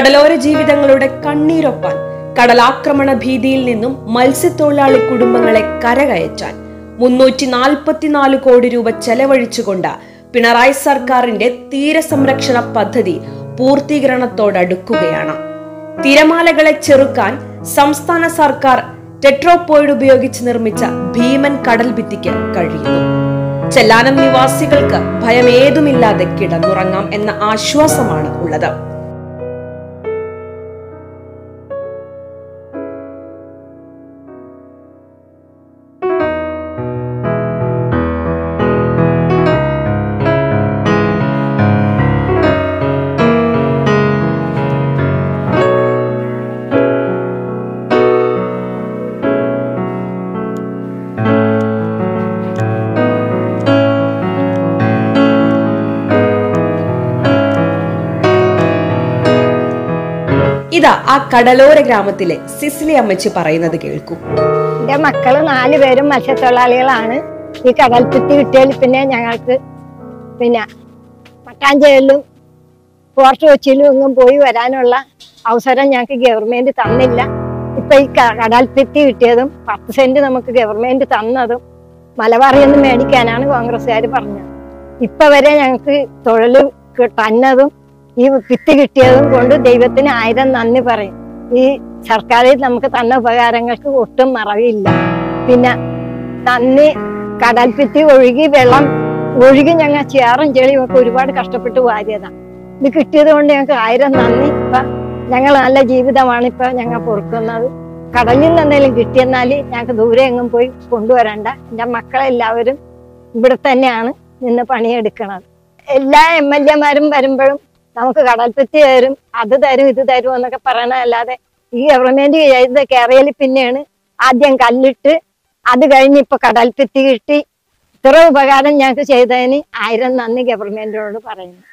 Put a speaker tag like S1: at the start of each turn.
S1: കടലോര ജീവിതങ്ങളുടെ കണ്ണീരൊപ്പാൻ കടലാക്രമണ ഭീതിയിൽ നിന്നും മത്സ്യത്തൊഴിലാളി കുടുംബങ്ങളെ കരകയറ്റാൻ മുന്നൂറ്റി നാൽപ്പത്തിനാല് കോടി രൂപ ചെലവഴിച്ചുകൊണ്ട് പിണറായി സർക്കാരിന്റെ തീരസംരക്ഷണ പദ്ധതി പൂർത്തീകരണത്തോടടുക്കുകയാണ് തിരമാലകളെ ചെറുക്കാൻ സംസ്ഥാന സർക്കാർ ടെട്രോപോയിഡ് ഉപയോഗിച്ച് നിർമ്മിച്ച ഭീമൻ കടൽ ഭിത്തിക്ക് കഴിയുന്നു ചെല്ലാനം നിവാസികൾക്ക് ഭയമേതുമില്ലാതെ കിടന്നുറങ്ങാം എന്ന ആശ്വാസമാണ് ഉള്ളത് ഇതാ ആ കടലോര ഗ്രാമത്തിലെ സിസിലി അമ്മച്ചി പറയുന്നത് കേൾക്കൂ
S2: എന്റെ മക്കള് നാല് പേരും മത്സ്യത്തൊഴിലാളികളാണ് ഈ കടൽപ്പിത്തി കിട്ടിയാൽ പിന്നെ ഞങ്ങൾക്ക് പിന്നെ മട്ടാഞ്ചേരിലും ഫോർട്ട് കൊച്ചിയിലും എങ്ങും പോയി വരാനുള്ള അവസരം ഞങ്ങൾക്ക് ഗവൺമെന്റ് തന്നില്ല ഇപ്പൊ ഈ ക- കടൽഭിത്തി കിട്ടിയതും പത്ത് സെന്റ് നമുക്ക് ഗവൺമെന്റ് തന്നതും മലബാറിൽ നിന്ന് മേടിക്കാനാണ് കോൺഗ്രസ്സുകാർ പറഞ്ഞത് ഇപ്പൊ വരെ ഞങ്ങൾക്ക് തൊഴിൽ കി- തന്നതും ഈ ഭിത്തി കിട്ടിയതും കൊണ്ട് ദൈവത്തിന് ആയിരം നന്ദി പറയും ഈ സർക്കാരിൽ നമുക്ക് തന്ന ഉപകാരങ്ങൾക്ക് ഒട്ടും മറവില്ല പിന്നെ നന്ദി കടൽഭിത്തി ഒഴുകി വെള്ളം ഒഴുകി ഞങ്ങൾ ചേറും ചെളിയും ഒക്കെ ഒരുപാട് കഷ്ടപ്പെട്ട് വാരിയതാണ് ഇത് കിട്ടിയത് കൊണ്ട് ഞങ്ങൾക്ക് ആയിരം നന്ദി ഇപ്പൊ ഞങ്ങൾ നല്ല ജീവിതമാണ് ഇപ്പൊ ഞങ്ങൾ പൊറുക്കുന്നത് കടലിൽ നിന്ന് എന്തെങ്കിലും കിട്ടിയെന്നാല് ഞങ്ങൾക്ക് ദൂരെ എങ്ങും പോയി കൊണ്ടുവരണ്ട എൻ്റെ മക്കളെല്ലാവരും ഇവിടെ തന്നെയാണ് നിന്ന് പണിയെടുക്കണത് എല്ലാ എം എൽ എമാരും വരുമ്പോഴും നമുക്ക് കടൽപ്പറ്റി തരും അത് തരും ഇത് തരും എന്നൊക്കെ പറയണതല്ലാതെ ഈ ഗവൺമെന്റ് ചെയ്ത് കയറിയൽ പിന്നെയാണ് ആദ്യം കല്ലിട്ട് അത് കഴിഞ്ഞ് ഇപ്പൊ കടൽപ്പറ്റി കിട്ടി ഇത്ര ഉപകാരം ഞങ്ങൾക്ക് ചെയ്തതിന് ആയിരം നന്ദി ഗവൺമെന്റിനോട് പറയുന്നു